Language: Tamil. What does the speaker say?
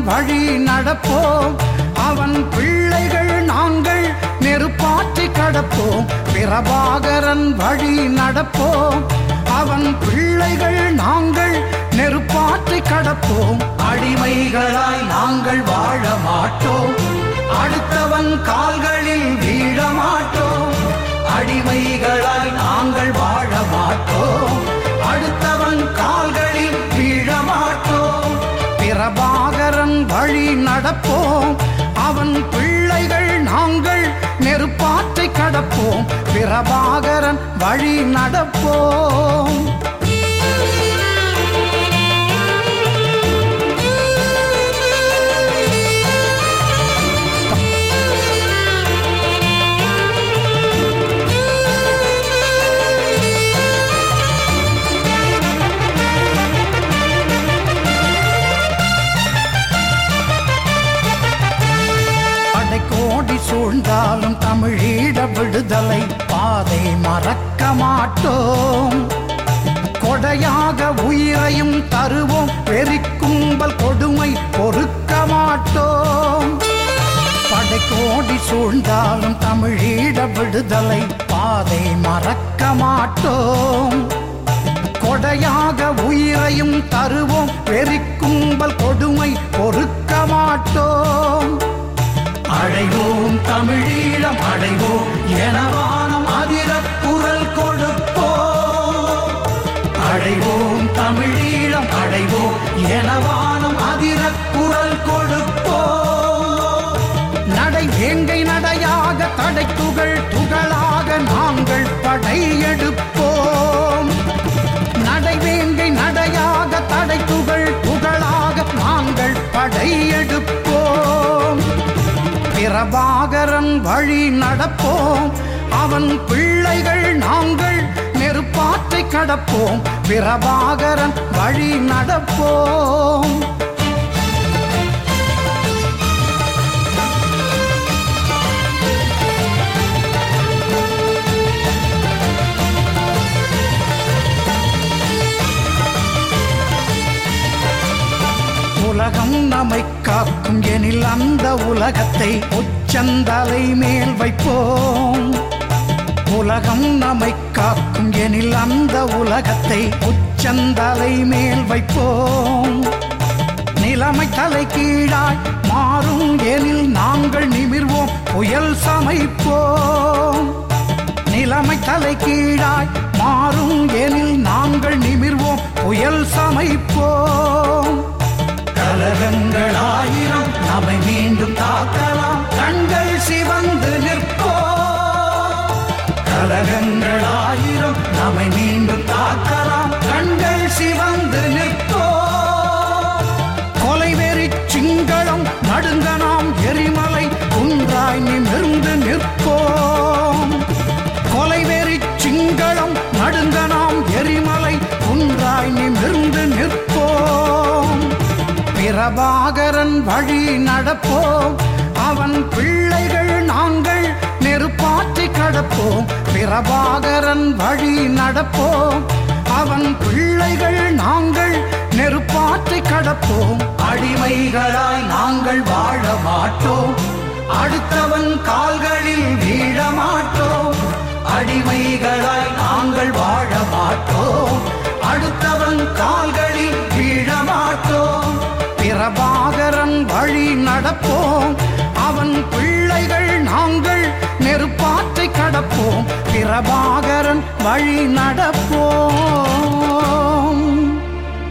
வழி நடப்போம் அவன் பிள்ளைகள் நாங்கள் நெருப்பாற்றி கடப்போம் பிரபாகரன் வழி நடப்போம் அவன் பிள்ளைகள் நாங்கள் நெருப்பாற்றி கடப்போம் அடிமைகளாய் நாங்கள் வாழ மாட்டோம் அடுத்தவன் கால்களில் வீழ மாட்டோம் அடிமைகளாய் நாங்கள் வாழ மாட்டோம் அடுத்தவன் கால்களில் வீழ மாட்டோம் பிரபாகரன் வழி நடப்போம் அவன் பிள்ளைகள் நாங்கள் நெருப்பாற்றை கடப்போம் பிரபாகரன் வழி நடப்போம் படை கோடி சூழ்ந்தாலும் தமிழீழ விடுதலை பாதை மறக்க மாட்டோம் கொடையாக உயிரையும் தருவோம் வெறிக்கும்பல் கொடுமை பொறுக்க மாட்டோம் படை கோடி சூழ்ந்தாலும் தமிழீழ விடுதலை பாதை மறக்க மாட்டோம் கொடையாக உயிரையும் தருவோம் வெறிக்கும்பல் கொடுமை பொறுக்க மாட்டோம் அடைவோம் தமிழீழம் அடைவோம் எனவானம் அதிர குரல் கொடுப்போம் அடைவோம் தமிழீழம் அடைவோம் எனவானம் அதிர குரல் கொடுப்போம் நடை வேங்கை நடையாக தடை துகள் துகளாக நாங்கள் படையெடுப்போம் நடை வேங்கை நடையாக தடை துகள் துகளாக நாங்கள் படையெடுப்போம் பிரபாகரன் வழி நடப்போம் அவன் பிள்ளைகள் நாங்கள் நெருப்பாற்றை கடப்போம் பிரபாகரன் வழி நடப்போம் உலகம் நம்மை காக்கும் எனில் அந்த உலகத்தை உச்சந்தலை மேல் வைப்போம் உலகம் நம்மை காக்கும் எனில் அந்த உலகத்தை உச்சந்தலை மேல் வைப்போம் நிலைமை தலை கீழாய் மாறும் எனில் நாங்கள் நிமிர்வோம் புயல் சமைப்போம் நிலைமை தலை கீழாய் மாறும் எனில் நாங்கள் நிமிர்வோம் புயல் சமைப்போம் கலகங்கள் ஆயிரம் நம்மை மீண்டும் தாக்கலாம் கண்கள் சிவந்து நிற்போம் கலகங்கள் ஆயிரம் நம்மை மீண்டும் தாக்கலாம் கண்கள் சிவந்து நிற்போம் கொலைவெறி சிங்களம் நடுங்க நாம் எரிமலை குன்றாய் நிமிர்ந்து நிற்போம் கொலைவெறி சிங்களம் நடுங்க நாம் எரிமலை குன்றாய் நிமிர்ந்து நிற்போம் பிரபாகரன் வழி நடப்போம் அவன் பிள்ளைகள் நாங்கள் நெருப்பாற்றி கடப்போம் பிரபாகரன் வழி நடப்போம் அவன் பிள்ளைகள் நாங்கள் நெருப்பாற்றி கடப்போம் அடிமைகளாய் நாங்கள் வாழ மாட்டோம் அடுத்தவன் கால்களில் வீழ மாட்டோம் அடிமைகளாய் நாங்கள் வாழ மாட்டோம் அடுத்தவன் கால்களில் வீழ மாட்டோம் பிரபாகரன் வழி நடப்போம் அவன் பிள்ளைகள் நாங்கள் நெருப்பாற்றை கடப்போம் பிரபாகரன் வழி நடப்போம்